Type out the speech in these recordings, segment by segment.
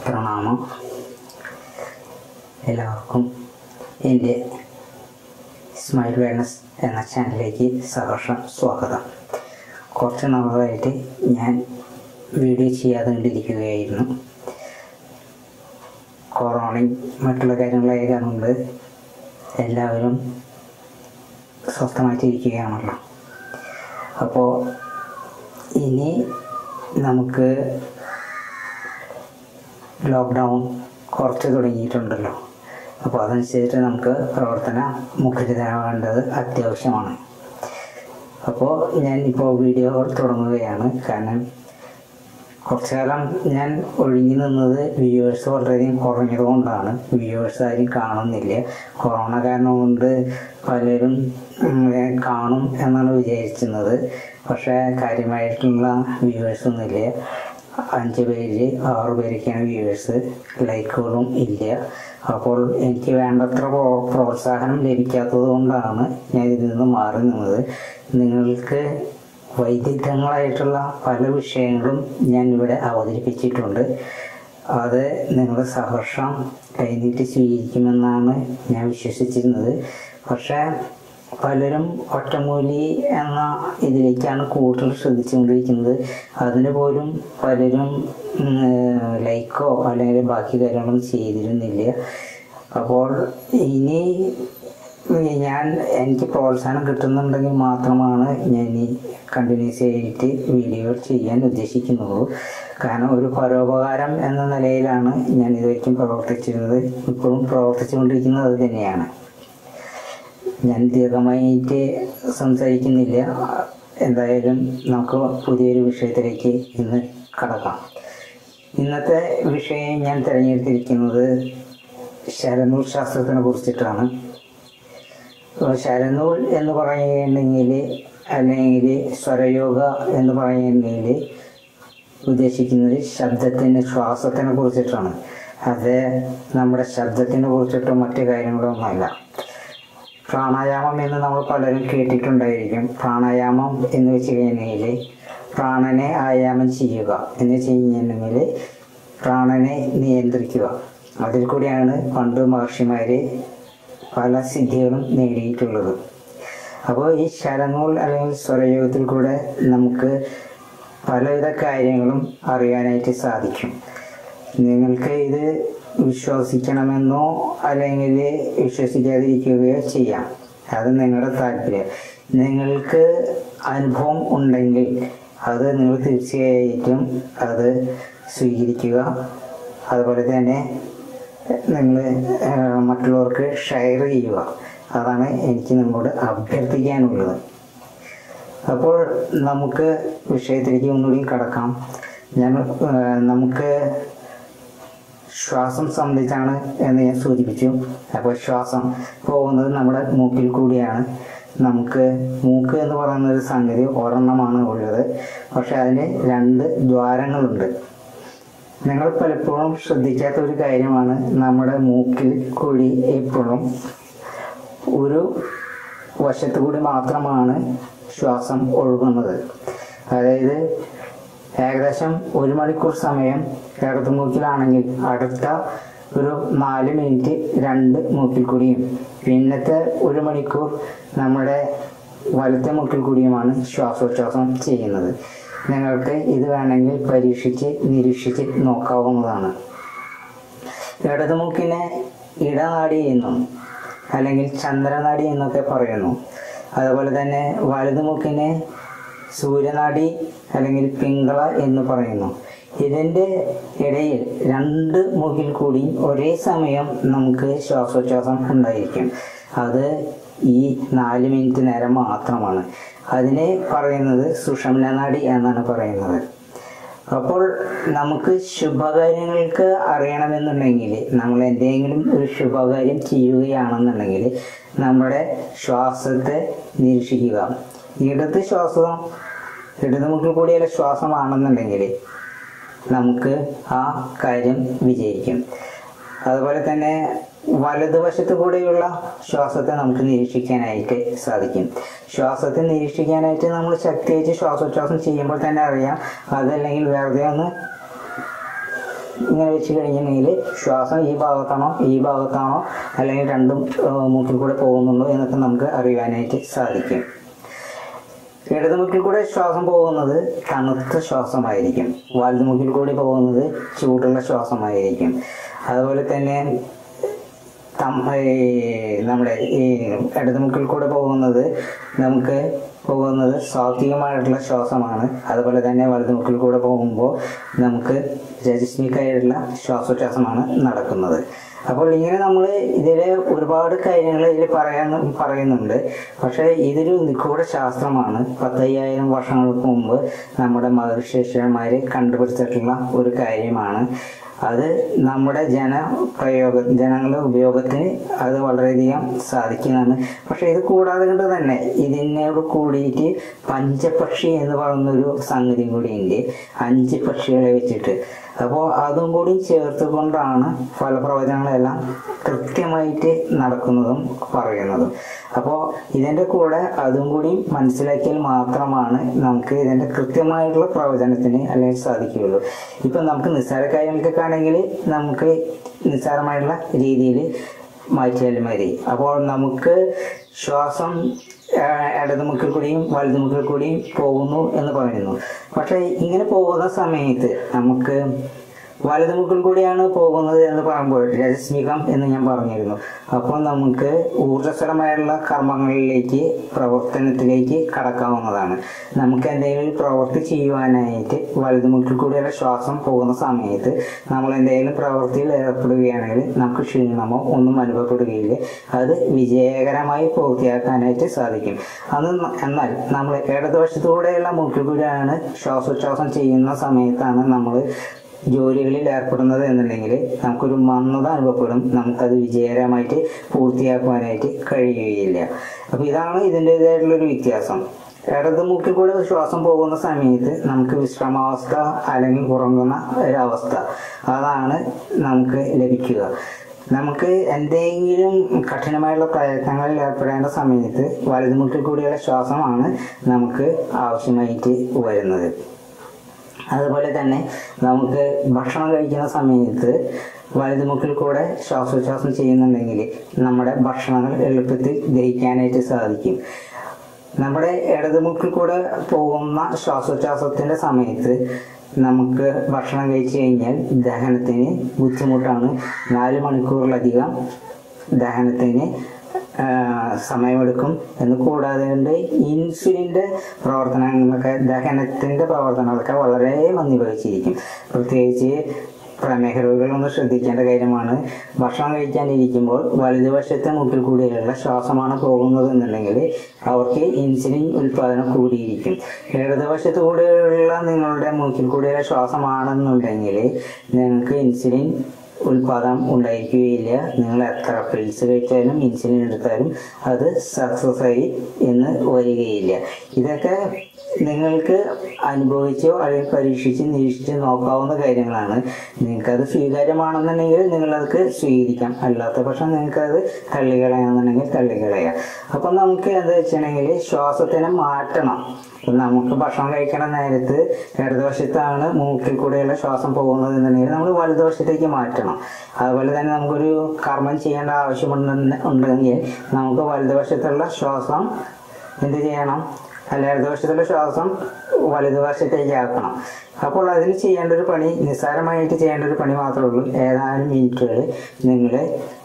പ്രണാമം എല്ലാവർക്കും എൻ്റെ സ്മൈൽ വേണസ് എന്ന ചാനലിലേക്ക് സഹർഷം സ്വാഗതം കുറച്ച് നാളുകളായിട്ട് ഞാൻ വീഡിയോ ചെയ്യാതെ കണ്ടിരിക്കുകയായിരുന്നു കൊറോണയും മറ്റുള്ള കാര്യങ്ങളായ കാരണം കൊണ്ട് എല്ലാവരും സ്വസ്ഥമായിട്ടിരിക്കുകയാണല്ലോ അപ്പോൾ ഇനി നമുക്ക് ലോക്ക്ഡൗൺ കുറച്ച് തുടങ്ങിയിട്ടുണ്ടല്ലോ അപ്പോൾ അതനുസരിച്ച് നമുക്ക് പ്രവർത്തന മുഖരിതരാവേണ്ടത് അത്യാവശ്യമാണ് അപ്പോൾ ഞാൻ ഇപ്പോൾ വീഡിയോ തുടങ്ങുകയാണ് കാരണം കുറച്ചു കാലം ഞാൻ ഒഴിഞ്ഞു നിന്നത് വ്യൂവേഴ്സ് വളരെയധികം കുറഞ്ഞത് കൊണ്ടാണ് വ്യൂവേഴ്സ് ആരും കാണുന്നില്ല കൊറോണ കാരണം കൊണ്ട് പലരും ഉം, കാണും എന്നാണ് വിചാരിച്ചിരുന്നത് പക്ഷേ കാര്യമായിട്ടുള്ള വ്യൂവേഴ്സ് ഒന്നുമില്ല അഞ്ച് പേര് ആറ് പേരൊക്കെയാണ് വ്യൂവേഴ്സ് ലൈക്കുകളും ഇല്ല അപ്പോൾ എനിക്ക് വേണ്ടത്ര പ്രോ- പ്രോത്സാഹനം ലഭിക്കാത്തത് കൊണ്ടാണ് ഞാൻ ഇതിൽ നിന്ന് മാറി നിന്നത് നിങ്ങൾക്ക് വൈവിധ്യങ്ങളായിട്ടുള്ള പല വിഷയങ്ങളും ഞാൻ ഇവിടെ അവതരിപ്പിച്ചിട്ടുണ്ട് അത് നിങ്ങൾ സഹർഷം കൈനീട്ടി സ്വീകരിക്കുമെന്നാണ് ഞാൻ വിശ്വസിച്ചിരുന്നത് പക്ഷേ പലരും ഒറ്റമൂലി എന്ന ഇതിലേക്കാണ് കൂടുതൽ ശ്രദ്ധിച്ചുകൊണ്ടിരിക്കുന്നത് അതിന് പോലും പലരും ഉം, ലൈക്കോ അല്ലെങ്കിൽ ബാക്കി കാര്യങ്ങളൊന്നും ചെയ്തിരുന്നില്ല അപ്പോൾ ഇനി ഞാൻ എനിക്ക് പ്രോത്സാഹനം കിട്ടുന്നുണ്ടെങ്കിൽ മാത്രമാണ് ഞാൻ ഈ കണ്ടിന്യൂസ് ആയിട്ട് വീഡിയോ ചെയ്യാൻ ഉദ്ദേശിക്കുന്നുള്ളൂ കാരണം ഒരു പരോപകാരം എന്ന നിലയിലാണ് ഞാൻ ഇതുവരെയും പ്രവർത്തിച്ചിരുന്നത് ഇപ്പോഴും പ്രവർത്തിച്ചുകൊണ്ടിരിക്കുന്നത് അത് തന്നെയാണ് ഞാൻ ദീർഘമായിട്ട് സംസാരിക്കുന്നില്ല എന്തായാലും നമുക്ക് പുതിയൊരു വിഷയത്തിലേക്ക് ഇന്ന് കടക്കാം ഇന്നത്തെ വിഷയം ഞാൻ തിരഞ്ഞെടുത്തിരിക്കുന്നത് ശരനൂർ ശാസ്ത്രത്തിനെ കുറിച്ചിട്ടാണ് അപ്പോൾ ശരനൂൽ എന്ന് പറയുന്നുണ്ടെങ്കിൽ അല്ലെങ്കിൽ സ്വരയോഗ എന്ന് പറയുന്നുണ്ടെങ്കിൽ ഉദ്ദേശിക്കുന്നത് ശബ്ദത്തിൻ്റെ ശ്വാസത്തിനെ കുറിച്ചിട്ടാണ് അത് നമ്മുടെ ശബ്ദത്തിനെ കുറിച്ചിട്ടോ മറ്റു കാര്യങ്ങളൊന്നുമല്ല പ്രാണായാമം എന്ന് നമ്മൾ പലരും കേട്ടിട്ടുണ്ടായിരിക്കും പ്രാണായാമം എന്ന് വെച്ച് കഴിഞ്ഞാൽ പ്രാണനെ ആയാമം ചെയ്യുക എന്ന് വെച്ച് കഴിഞ്ഞിട്ടുണ്ടെങ്കിൽ പ്രാണനെ നിയന്ത്രിക്കുക അതിൽ കൂടിയാണ് പണ്ട് മഹർഷിമാർ പല സിദ്ധികളും നേടിയിട്ടുള്ളത് അപ്പോൾ ഈ ശരനൂൽ അല്ലെങ്കിൽ സ്വരയോഗത്തിൽ കൂടെ നമുക്ക് പലവിധ കാര്യങ്ങളും അറിയാനായിട്ട് സാധിക്കും നിങ്ങൾക്ക് ഇത് വിശ്വസിക്കണമെന്നോ അല്ലെങ്കിൽ വിശ്വസിക്കാതിരിക്കുകയോ ചെയ്യാം അത് നിങ്ങളുടെ താല്പര്യം നിങ്ങൾക്ക് അനുഭവം ഉണ്ടെങ്കിൽ അത് നിങ്ങൾ തീർച്ചയായിട്ടും അത് സ്വീകരിക്കുക അതുപോലെ തന്നെ നിങ്ങൾ മറ്റുള്ളവർക്ക് ഷെയർ ചെയ്യുക അതാണ് എനിക്ക് നിങ്ങളോട് അഭ്യർത്ഥിക്കാനുള്ളത് അപ്പോൾ നമുക്ക് വിഷയത്തിലേക്ക് ഒന്നുകൂടി കടക്കാം ഞാൻ ആ, നമുക്ക് ശ്വാസം സംബന്ധിച്ചാണ് എന്ന് ഞാൻ സൂചിപ്പിച്ചു അപ്പോൾ ശ്വാസം പോകുന്നത് നമ്മുടെ മൂക്കിൽ കൂടിയാണ് നമുക്ക് മൂക്ക് എന്ന് പറയുന്ന ഒരു സംഗതി ഒരെണ്ണമാണ് ഉള്ളത് പക്ഷെ അതിന് രണ്ട് ദ്വാരങ്ങളുണ്ട് നിങ്ങൾ പലപ്പോഴും ശ്രദ്ധിക്കാത്ത ഒരു കാര്യമാണ് നമ്മുടെ മൂക്കിൽ കൂടി എപ്പോഴും ഒരു വശത്തു കൂടി മാത്രമാണ് ശ്വാസം ഒഴുകുന്നത് അതായത് ഏകദേശം ഒരു മണിക്കൂർ സമയം ഇടത് മൂക്കിലാണെങ്കിൽ അടുത്ത ഒരു നാല് മിനിറ്റ് രണ്ട് മൂക്കിൽ കൂടിയും പിന്നത്തെ ഒരു മണിക്കൂർ നമ്മുടെ വലത്തെ മൂക്കിൽ കൂടിയുമാണ് ശ്വാസോച്ഛ്വാസം ചെയ്യുന്നത് നിങ്ങൾക്ക് ഇത് വേണമെങ്കിൽ പരീക്ഷിച്ച് നിരീക്ഷിച്ച് നോക്കാവുന്നതാണ് ഇടതുമുക്കിനെ ഇടനാടി എന്നും അല്ലെങ്കിൽ ചന്ദ്രനാടി എന്നൊക്കെ പറയുന്നു അതുപോലെ തന്നെ വലതുമുക്കിനെ സൂര്യനാടി അല്ലെങ്കിൽ പിങ്കള എന്ന് പറയുന്നു ഇതിൻ്റെ ഇടയിൽ രണ്ട് മൂക്കിൽ കൂടി ഒരേ സമയം നമുക്ക് ശ്വാസോച്ഛ്വാസം ഉണ്ടായിരിക്കും അത് ഈ നാല് മിനിറ്റ് നേരം മാത്രമാണ് അതിനെ പറയുന്നത് സുഷമനാടി എന്നാണ് പറയുന്നത് അപ്പോൾ നമുക്ക് ശുഭകാര്യങ്ങൾക്ക് അറിയണമെന്നുണ്ടെങ്കിൽ നമ്മൾ എന്തെങ്കിലും ഒരു ശുഭകാര്യം ചെയ്യുകയാണെന്നുണ്ടെങ്കിൽ നമ്മുടെ ശ്വാസത്തെ നിരീക്ഷിക്കുക ഇടത് ശ്വാസം ഇടത് മുക്കിൽ കൂടിയുള്ള ശ്വാസമാണെന്നുണ്ടെങ്കിൽ നമുക്ക് ആ കാര്യം വിജയിക്കും അതുപോലെ തന്നെ വലതുവശത്ത് കൂടെയുള്ള ശ്വാസത്തെ നമുക്ക് നിരീക്ഷിക്കാനായിട്ട് സാധിക്കും ശ്വാസത്തെ നിരീക്ഷിക്കാനായിട്ട് നമ്മൾ ശക്തിയായിട്ട് ശ്വാസോച്ഛ്വാസം ചെയ്യുമ്പോൾ തന്നെ അറിയാം അതല്ലെങ്കിൽ വെറുതെ ഒന്ന് ഇങ്ങനെ വെച്ച് കഴിഞ്ഞിട്ടുണ്ടെങ്കിൽ ശ്വാസം ഈ ഭാഗത്താണോ ഈ ഭാഗത്താണോ അല്ലെങ്കിൽ രണ്ടും ആ, മൂക്കിൽ കൂടെ പോകുന്നുണ്ടോ എന്നൊക്കെ നമുക്ക് അറിയാനായിട്ട് സാധിക്കും ഇടതുമുക്കിൽ കൂടെ ശ്വാസം പോകുന്നത് തണുത്ത ശ്വാസമായിരിക്കും വലതുമുക്കിൽ കൂടി പോകുന്നത് ചൂടുള്ള ശ്വാസമായിരിക്കും അതുപോലെ തന്നെ തം- ഈ നമ്മുടെ ഈ ഇടതുമുക്കിൽ കൂടെ പോകുന്നത് നമുക്ക് പോകുന്നത് സാത്വികമായിട്ടുള്ള ശ്വാസമാണ് അതുപോലെ തന്നെ വലതുമുക്കിൽ കൂടെ പോകുമ്പോൾ നമുക്ക് രജസ്മിക്കായിട്ടുള്ള ശ്വാസോച്ഛ്വാസമാണ് നടക്കുന്നത് അപ്പോൾ ഇങ്ങനെ നമ്മൾ ഇതിൽ ഒരുപാട് കാര്യങ്ങൾ ഇതിൽ പറയാൻ പറയുന്നുണ്ട് പക്ഷേ ഇതൊരു നിഗൂഢ ശാസ്ത്രമാണ് പത്തയ്യായിരം വർഷങ്ങൾക്ക് മുമ്പ് നമ്മുടെ മഹർഷേശ്വരന്മാർ കണ്ടുപിടിച്ചിട്ടുള്ള ഒരു കാര്യമാണ് അത് നമ്മുടെ ജനപ്രയോഗ ജനങ്ങളുടെ ഉപയോഗത്തിന് അത് വളരെയധികം സാധിക്കുന്നതാണ് പക്ഷെ ഇത് കൂടാതെ കൊണ്ട് തന്നെ ഇതിനോട് കൂടിയിട്ട് പഞ്ചപക്ഷി എന്ന് പറയുന്നൊരു സംഗതിയും കൂടിയുണ്ട് അഞ്ച് പക്ഷികളെ വെച്ചിട്ട് അപ്പോൾ അതും കൂടി ചേർത്തുകൊണ്ടാണ് ഫലപ്രവചനങ്ങളെല്ലാം കൃത്യമായിട്ട് നടക്കുന്നതും പറയുന്നതും അപ്പോൾ ഇതിൻ്റെ കൂടെ അതും കൂടി മനസ്സിലാക്കിയാൽ മാത്രമാണ് നമുക്ക് ഇതിൻ്റെ കൃത്യമായിട്ടുള്ള പ്രവചനത്തിന് അല്ലെങ്കിൽ സാധിക്കുകയുള്ളൂ ഇപ്പം നമുക്ക് നിസ്സാര കാര്യങ്ങൾക്കൊക്കെ ആണെങ്കിൽ നമുക്ക് നിസ്സാരമായിട്ടുള്ള രീതിയിൽ മാറ്റിയാലും മതി അപ്പോൾ നമുക്ക് ശ്വാസം ആ, ഇടതുമുക്കിൽ കൂടിയും വലതുമുക്കിൽ കൂടിയും പോകുന്നു എന്ന് പറയുന്നു പക്ഷേ ഇങ്ങനെ പോകുന്ന സമയത്ത് നമുക്ക് വലതുമുക്കിൽ കൂടിയാണ് പോകുന്നത് എന്ന് പറയുമ്പോൾ രജസ്മികം എന്ന് ഞാൻ പറഞ്ഞിരുന്നു അപ്പോൾ നമുക്ക് ഊർജ്ജസ്വലമായുള്ള കർമ്മങ്ങളിലേക്ക് പ്രവർത്തനത്തിലേക്ക് കടക്കാവുന്നതാണ് നമുക്ക് എന്തെങ്കിലും ഒരു പ്രവൃത്തി ചെയ്യുവാനായിട്ട് വലതുമുക്കിൽ കൂടിയുള്ള ശ്വാസം പോകുന്ന സമയത്ത് നമ്മൾ എന്തെങ്കിലും പ്രവൃത്തിയിൽ ഏർപ്പെടുകയാണെങ്കിൽ നമുക്ക് ക്ഷീണമോ ഒന്നും അനുഭവപ്പെടുകയില്ല അത് വിജയകരമായി പൂർത്തിയാക്കാനായിട്ട് സാധിക്കും അത് ന- എന്നാൽ നമ്മൾ ഇടതുവശത്തൂടെയുള്ള മൂക്കിൽ കൂടിയാണ് ശ്വാസോച്ഛ്വാസം ചെയ്യുന്ന സമയത്താണ് നമ്മൾ ജോലികളിൽ ഏർപ്പെടുന്നത് എന്നുണ്ടെങ്കിൽ നമുക്കൊരു മന്ദത അനുഭവപ്പെടും നമുക്കത് വിജയകരമായിട്ട് പൂർത്തിയാക്കുവാനായിട്ട് കഴിയുകയില്ല അപ്പോൾ ഇതാണ് ഇതിൻ്റെതായിട്ടുള്ളൊരു വ്യത്യാസം ഇടത് മൂക്കിൽ കൂടെ ശ്വാസം പോകുന്ന സമയത്ത് നമുക്ക് വിശ്രമാവസ്ഥ അല്ലെങ്കിൽ ഉറങ്ങുന്ന ഒരവസ്ഥ അതാണ് നമുക്ക് ലഭിക്കുക നമുക്ക് എന്തെങ്കിലും കഠിനമായുള്ള പ്രയത്നങ്ങളിൽ ഏർപ്പെടേണ്ട സമയത്ത് വലതുമുക്കിൽ കൂടിയുള്ള ശ്വാസമാണ് നമുക്ക് ആവശ്യമായിട്ട് വരുന്നത് അതുപോലെ തന്നെ നമുക്ക് ഭക്ഷണം കഴിക്കുന്ന സമയത്ത് വലതുമുക്കിൽ കൂടെ ശ്വാസോച്ഛ്വാസം ചെയ്യുന്നുണ്ടെങ്കിൽ നമ്മുടെ ഭക്ഷണങ്ങൾ എളുപ്പത്തിൽ ദഹിക്കാനായിട്ട് സാധിക്കും നമ്മുടെ ഇടതുമുക്കിൽ കൂടെ പോകുന്ന ശ്വാസോച്ഛ്വാസത്തിന്റെ സമയത്ത് നമുക്ക് ഭക്ഷണം കഴിച്ചു കഴിഞ്ഞാൽ ദഹനത്തിന് ബുദ്ധിമുട്ടാണ് നാല് മണിക്കൂറിലധികം ദഹനത്തിന് ആ, സമയമെടുക്കും എന്ന് കൂടാതെ കൊണ്ട് ഇൻസുലിൻ്റെ പ്രവർത്തനങ്ങളൊക്കെ ദഹനത്തിൻ്റെ പ്രവർത്തനങ്ങളൊക്കെ വളരെ മന്ദീഭവിച്ചിരിക്കും പ്രത്യേകിച്ച് പ്രമേഹ രോഗികളൊന്ന് ശ്രദ്ധിക്കേണ്ട കാര്യമാണ് ഭക്ഷണം കഴിക്കാനിരിക്കുമ്പോൾ വലതുവശത്തെ മുക്കിൽ കൂടിയുള്ള ശ്വാസമാണ് പോകുന്നത് എന്നുണ്ടെങ്കിൽ അവർക്ക് ഇൻസുലിൻ ഉൽപാദനം കൂടിയിരിക്കും ഇടതുവശത്ത് കൂടെയുള്ള നിങ്ങളുടെ മൂക്കിൽ കൂടിയുള്ള ശ്വാസമാണെന്നുണ്ടെങ്കിൽ നിങ്ങൾക്ക് ഇൻസുലിൻ ഉൽപാദനം ഉണ്ടായിരിക്കുകയില്ല നിങ്ങൾ എത്ര പിൽസ് കഴിച്ചാലും ഇൻസുലിൻ എടുത്താലും അത് സക്സസ് ആയി എന്ന് വരികയില്ല ഇതൊക്കെ നിങ്ങൾക്ക് അനുഭവിച്ചോ അല്ലെങ്കിൽ പരീക്ഷിച്ച് നിരീക്ഷിച്ച് നോക്കാവുന്ന കാര്യങ്ങളാണ് നിങ്ങൾക്കത് സ്വീകാര്യമാണെന്നുണ്ടെങ്കിൽ നിങ്ങളത് സ്വീകരിക്കാം അല്ലാത്ത പക്ഷം നിങ്ങൾക്കത് തള്ളിക്കളയാന്നുണ്ടെങ്കിൽ തള്ളിക്കളയാം അപ്പം നമുക്ക് എന്താ വെച്ചിട്ടുണ്ടെങ്കിൽ ശ്വാസത്തിനെ മാറ്റണം ഇപ്പം നമുക്ക് ഭക്ഷണം കഴിക്കണ നേരത്ത് ഇടതുവശത്താണ് മൂക്കിൽ കൂടെയുള്ള ശ്വാസം പോകുന്നത് എന്നുണ്ടെങ്കിൽ നമ്മൾ വലതുവശത്തേക്ക് മാറ്റണം അതുപോലെ തന്നെ നമുക്കൊരു കർമ്മം ചെയ്യേണ്ട ആവശ്യമുണ്ടെന്ന് ഉണ്ടെങ്കിൽ നമുക്ക് വലതുവശത്തുള്ള ശ്വാസം എന്ത് ചെയ്യണം അല്ല ഇടതുവശത്തുള്ള ശ്വാസം വലതുവശത്തേക്ക് ആക്കണം അപ്പോൾ അതിന് ചെയ്യേണ്ട ഒരു പണി നിസ്സാരമായിട്ട് ചെയ്യേണ്ട ഒരു പണി മാത്രമേ ഉള്ളൂ ഏതാനും മിനിറ്റുകൾ നിങ്ങൾ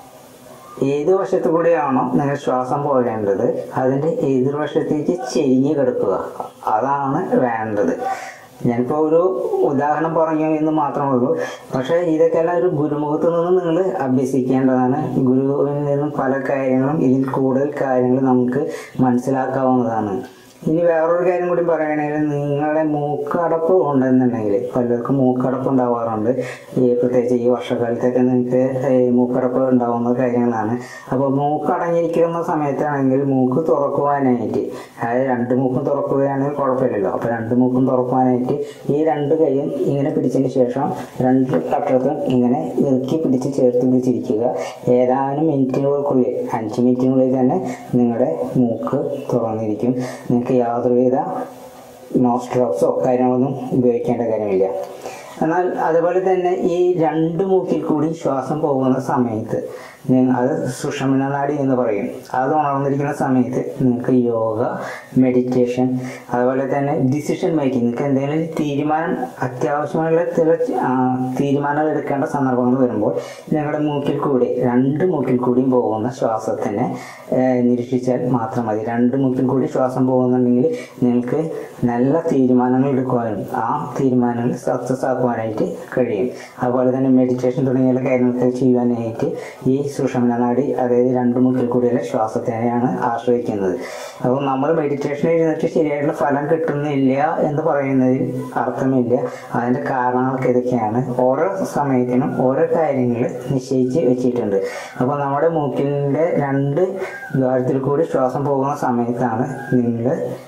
ഏത് വശത്തു കൂടെയാണോ നിങ്ങൾ ശ്വാസം പോകേണ്ടത് അതിൻ്റെ എതിർവശത്തേക്ക് ചെരിഞ്ഞ് കിടക്കുക അതാണ് വേണ്ടത് ഞാനിപ്പോൾ ഒരു ഉദാഹരണം പറഞ്ഞു എന്ന് മാത്രമേ ഉള്ളൂ പക്ഷേ ഇതൊക്കെല്ലാം ഒരു ഗുരുമുഖത്ത് നിന്ന് നിങ്ങൾ അഭ്യസിക്കേണ്ടതാണ് ഗുരുവിൽ നിന്നും പല കാര്യങ്ങളും ഇതിൽ കൂടുതൽ കാര്യങ്ങൾ നമുക്ക് മനസ്സിലാക്കാവുന്നതാണ് ഇനി വേറൊരു കാര്യം കൂടി പറയുകയാണെങ്കിൽ നിങ്ങളുടെ മൂക്കടപ്പ് ഉണ്ടെന്നുണ്ടെങ്കിൽ പലർക്കും മൂക്കടപ്പ് ഉണ്ടാവാറുണ്ട് ഈ പ്രത്യേകിച്ച് ഈ വർഷക്കാലത്തൊക്കെ നിങ്ങൾക്ക് ഈ മൂക്കടപ്പ് ഉണ്ടാവുന്ന കാര്യങ്ങളാണ് അപ്പോൾ മൂക്കടഞ്ഞിരിക്കുന്ന സമയത്താണെങ്കിൽ മൂക്ക് തുറക്കുവാനായിട്ട് അതായത് രണ്ട് മൂക്കും തുറക്കുകയാണെങ്കിൽ കുഴപ്പമില്ലല്ലോ അപ്പോൾ രണ്ട് മൂക്കും തുറക്കുവാനായിട്ട് ഈ രണ്ട് കൈയും ഇങ്ങനെ പിടിച്ചതിന് ശേഷം രണ്ട് കട്ടത്തും ഇങ്ങനെ ഇറുക്കി പിടിച്ച് ചേർത്ത് പിടിച്ചിരിക്കുക ഏതാനും മിനിറ്റുകൾക്കുള്ളിൽ അഞ്ച് മിനിറ്റിനുള്ളിൽ തന്നെ നിങ്ങളുടെ മൂക്ക് തുറന്നിരിക്കും നിങ്ങൾക്ക് യാതൊരുവിധ നോസ്ട്രോപ്സോ കാര്യങ്ങളൊന്നും ഉപയോഗിക്കേണ്ട കാര്യമില്ല എന്നാൽ അതുപോലെ തന്നെ ഈ രണ്ട് മൂക്കിൽ കൂടി ശ്വാസം പോകുന്ന സമയത്ത് നി- അത് സുഷമന നാഡി എന്ന് പറയും അത് ഉണർന്നിരിക്കുന്ന സമയത്ത് നിങ്ങൾക്ക് യോഗ മെഡിറ്റേഷൻ അതുപോലെ തന്നെ ഡിസിഷൻ മേക്കിംഗ് നിങ്ങൾക്ക് എന്തെങ്കിലും തീരുമാനം അത്യാവശ്യമായുള്ള ചില ആ, തീരുമാനങ്ങൾ എടുക്കേണ്ട സന്ദർഭങ്ങൾ വരുമ്പോൾ നിങ്ങളുടെ മൂക്കിൽ കൂടി രണ്ട് മൂക്കിൽ കൂടിയും പോകുന്ന ശ്വാസത്തിനെ ഏഹ്, നിരീക്ഷിച്ചാൽ മാത്രം മതി രണ്ട് മൂക്കിൽ കൂടി ശ്വാസം പോകുന്നുണ്ടെങ്കിൽ നിങ്ങൾക്ക് നല്ല തീരുമാനങ്ങൾ എടുക്കുവാനും ആ തീരുമാനങ്ങൾ സക്സസ് ആക്കുവാനായിട്ട് കഴിയും അതുപോലെ തന്നെ മെഡിറ്റേഷൻ തുടങ്ങിയുള്ള കാര്യങ്ങളൊക്കെ ചെയ്യുവാനായിട്ട് ഈ സുഷമന നാടി അതായത് രണ്ട് മുക്കിൽ കൂടിയുള്ള ശ്വാസത്തിനെയാണ് ആശ്രയിക്കുന്നത് അപ്പോൾ നമ്മൾ മെഡിറ്റേഷൻ ഇരുന്നിട്ട് ശരിയായിട്ടുള്ള ഫലം കിട്ടുന്നില്ല എന്ന് പറയുന്നതിൽ അർത്ഥമില്ല അതിൻ്റെ കാരണങ്ങൾക്ക് ഇതൊക്കെയാണ് ഓരോ സമയത്തിനും ഓരോ കാര്യങ്ങൾ നിശ്ചയിച്ച് വെച്ചിട്ടുണ്ട് അപ്പോൾ നമ്മുടെ മൂക്കിൻ്റെ രണ്ട് ദ്വാരത്തിൽ കൂടി ശ്വാസം പോകുന്ന സമയത്താണ് നിങ്ങൾ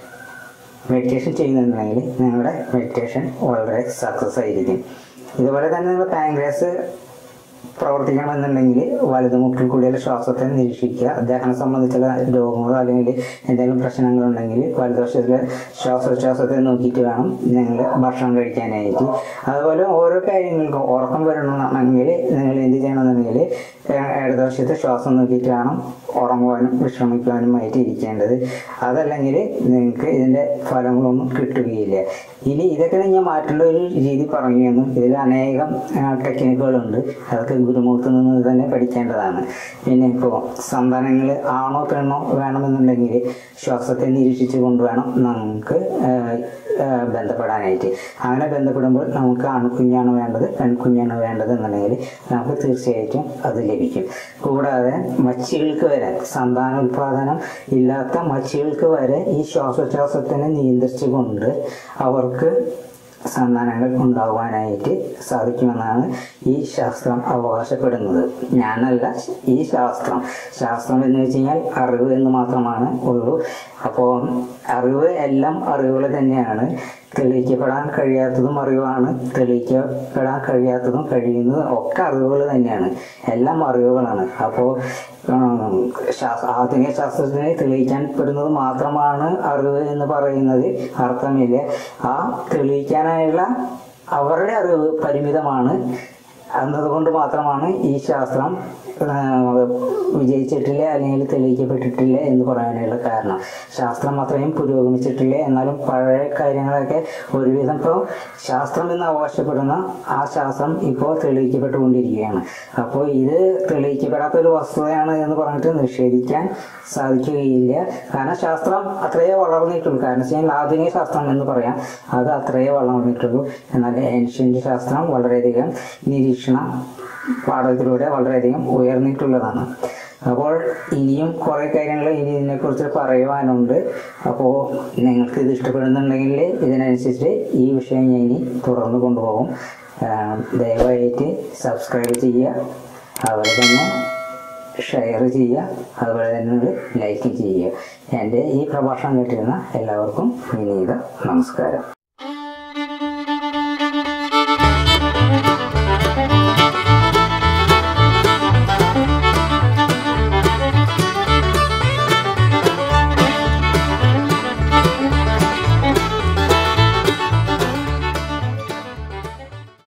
മെഡിറ്റേഷൻ ചെയ്യുന്നുണ്ടെങ്കിൽ നിങ്ങളുടെ മെഡിറ്റേഷൻ വളരെ സക്സസ് ആയിരിക്കും ഇതുപോലെ തന്നെ നിങ്ങൾ പാങ്ക്രാസ് പ്രവർത്തിക്കണമെന്നുണ്ടെങ്കിൽ വലതു മുക്കിൽ കൂടിയുള്ള ശ്വാസത്തെ നിരീക്ഷിക്കുക ദഹനം സംബന്ധിച്ചുള്ള രോഗങ്ങളോ അല്ലെങ്കിൽ എന്തെങ്കിലും പ്രശ്നങ്ങളുണ്ടെങ്കിൽ വലതുവശത്തിലെ ശ്വാസോച്ഛ്വാസത്തെ നോക്കിയിട്ട് വേണം നിങ്ങൾ ഭക്ഷണം കഴിക്കാനായിട്ട് അതുപോലെ ഓരോ കാര്യങ്ങൾക്കും ഉറക്കം വരണമെന്നുണ്ടെങ്കിൽ നിങ്ങൾ എന്ത് ചെയ്യണമെന്നുണ്ടെങ്കിൽ ഏഹ് ഇടതുവശത്തെ ശ്വാസം നോക്കിയിട്ട് വേണം ഉറങ്ങുവാനും വിശ്രമിക്കുവാനുമായിട്ട് ഇരിക്കേണ്ടത് അതല്ലെങ്കിൽ നിങ്ങൾക്ക് ഇതിൻ്റെ ഫലങ്ങളൊന്നും കിട്ടുകയില്ല ഇനി ഇതൊക്കെ ഞാൻ മാറ്റേണ്ട ഒരു രീതി പറഞ്ഞു തന്നു ഇതിൽ അനേകം ടെക്നിക്കുകളുണ്ട് അതൊക്കെ ഗുരുമുഖത്ത് നിന്ന് തന്നെ പഠിക്കേണ്ടതാണ് പിന്നെ ഇപ്പോൾ സന്താനങ്ങൾ ആണോ പെണ്ണോ വേണമെന്നുണ്ടെങ്കിൽ ശ്വാസത്തെ നിരീക്ഷിച്ചു കൊണ്ട് വേണം നമുക്ക് ഏഹ്, ഏഹ്, ബന്ധപ്പെടാനായിട്ട് അങ്ങനെ ബന്ധപ്പെടുമ്പോൾ നമുക്ക് ആൺകുഞ്ഞാണ് വേണ്ടത് പെൺകുഞ്ഞാണ് വേണ്ടത് എന്നുണ്ടെങ്കിൽ നമുക്ക് തീർച്ചയായിട്ടും അത് ലഭിക്കും കൂടാതെ മച്ചികൾക്ക് വരെ സന്താന ഉൽപാദനം ഇല്ലാത്ത മച്ചികൾക്ക് വരെ ഈ ശ്വാസോച്ഛ്വാസത്തിനെ നിയന്ത്രിച്ചുകൊണ്ട് അവർക്ക് സന്താനങ്ങൾ ഉണ്ടാകുവാനായിട്ട് സാധിക്കുമെന്നാണ് ഈ ശാസ്ത്രം അവകാശപ്പെടുന്നത് ഞാനല്ല ഈ ശാസ്ത്രം ശാസ്ത്രം എന്ന് വെച്ച് കഴിഞ്ഞാൽ അറിവ് എന്ന് മാത്രമാണ് ഉള്ളൂ അപ്പോൾ അറിവ് എല്ലാം അറിവുകൾ തന്നെയാണ് തെളിയിക്കപ്പെടാൻ കഴിയാത്തതും അറിവാണ് തെളിയിക്കപ്പെടാൻ കഴിയാത്തതും കഴിയുന്നതും ഒക്കെ അറിവുകൾ തന്നെയാണ് എല്ലാം അറിവുകളാണ് അപ്പോൾ ആധുനിക ശാസ്ത്രത്തിനെ തെളിയിക്കാൻ പെടുന്നത് മാത്രമാണ് അറിവ് എന്ന് പറയുന്നത് അർത്ഥമില്ല ആ തെളിയിക്കാനായുള്ള അവരുടെ അറിവ് പരിമിതമാണ് എന്നതുകൊണ്ട് മാത്രമാണ് ഈ ശാസ്ത്രം ആ, വിജയിച്ചിട്ടില്ല അല്ലെങ്കിൽ തെളിയിക്കപ്പെട്ടിട്ടില്ല എന്ന് പറയാനുള്ള കാരണം ശാസ്ത്രം അത്രയും പുരോഗമിച്ചിട്ടില്ല എന്നാലും പഴയ കാര്യങ്ങളൊക്കെ ഒരുവിധം ഇപ്പോൾ ശാസ്ത്രം എന്ന് അവകാശപ്പെടുന്ന ആ ശാസ്ത്രം ഇപ്പോൾ തെളിയിക്കപ്പെട്ടുകൊണ്ടിരിക്കുകയാണ് അപ്പോൾ ഇത് തെളിയിക്കപ്പെടാത്ത ഒരു വസ്തുതയാണ് എന്ന് പറഞ്ഞിട്ട് നിഷേധിക്കാൻ സാധിക്കുകയില്ല കാരണം ശാസ്ത്രം അത്രയേ വളർന്നിട്ടുള്ളൂ കാരണം വെച്ച് കഴിഞ്ഞാൽ ആധുനിക ശാസ്ത്രം എന്ന് പറയാം അത് അത്രയേ വളർന്നിട്ടുള്ളൂ എന്നാൽ ഏൻഷ്യൻ്റ് ശാസ്ത്രം വളരെയധികം നിരീക്ഷണ പാഠത്തിലൂടെ വളരെയധികം ഉയർന്നിട്ടുള്ളതാണ് അപ്പോൾ ഇനിയും കുറേ കാര്യങ്ങൾ ഇനി ഇതിനെക്കുറിച്ച് പറയുവാനുണ്ട് അപ്പോൾ നിങ്ങൾക്ക് ഇത് ഇഷ്ടപ്പെടുന്നുണ്ടെങ്കിൽ ഇതിനനുസരിച്ച് ഈ വിഷയം ഞാൻ ഇനി തുടർന്ന് കൊണ്ടുപോകും ആഹ് ദയവായിട്ട് സബ്സ്ക്രൈബ് ചെയ്യുക അതുപോലെ തന്നെ ഷെയർ ചെയ്യുക അതുപോലെ തന്നെ നിങ്ങൾ ലൈക്ക് ചെയ്യുക എൻ്റെ ഈ പ്രഭാഷണം കേട്ടിരുന്ന എല്ലാവർക്കും വിനീത നമസ്കാരം